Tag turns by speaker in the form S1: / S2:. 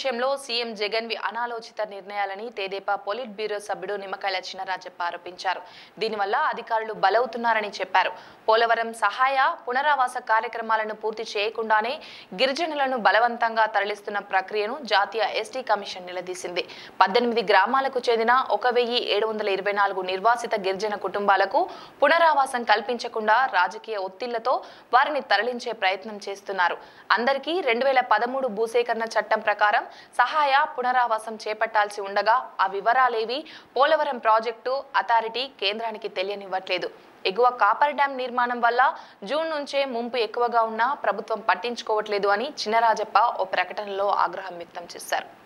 S1: విషయంలో సీఎం జగన్ వి అనాలోచిత నిర్ణయాలని తెదేపా పొలిట్ బ్యూరో సభ్యుడు నిమ్మకాయల చినరాజప్ప ఆరోపించారు దీనివల్ల అధికారులు బలవుతున్నారని చెప్పారు పోలవరం సహాయ పునరావాస కార్యక్రమాలను పూర్తి చేయకుండానే గిరిజనులను బలవంతంగా తరలిస్తున్న ప్రక్రియను జాతీయ ఎస్టీ కమిషన్ నిలదీసింది పద్దెనిమిది గ్రామాలకు చెందిన ఒక వెయ్యి ఏడు వందల ఇరవై నాలుగు నిర్వాసిత గిరిజన కుటుంబాలకు పునరావాసం కల్పించకుండా రాజకీయ ఒత్తిళ్లతో వారిని తరలించే ప్రయత్నం చేస్తున్నారు అందరికీ రెండు వేల పదమూడు భూసేకరణ చట్టం ప్రకారం సహాయ పునరావాసం చేపట్టాల్సి ఉండగా ఆ వివరాలేవి పోలవరం ప్రాజెక్టు అథారిటీ కేంద్రానికి తెలియనివ్వట్లేదు ఎగువ కాపర్ డ్యాం నిర్మాణం వల్ల జూన్ నుంచే ముంపు ఎక్కువగా ఉన్నా ప్రభుత్వం పట్టించుకోవట్లేదు అని చినరాజప్ప ఓ ప్రకటనలో ఆగ్రహం వ్యక్తం చేశారు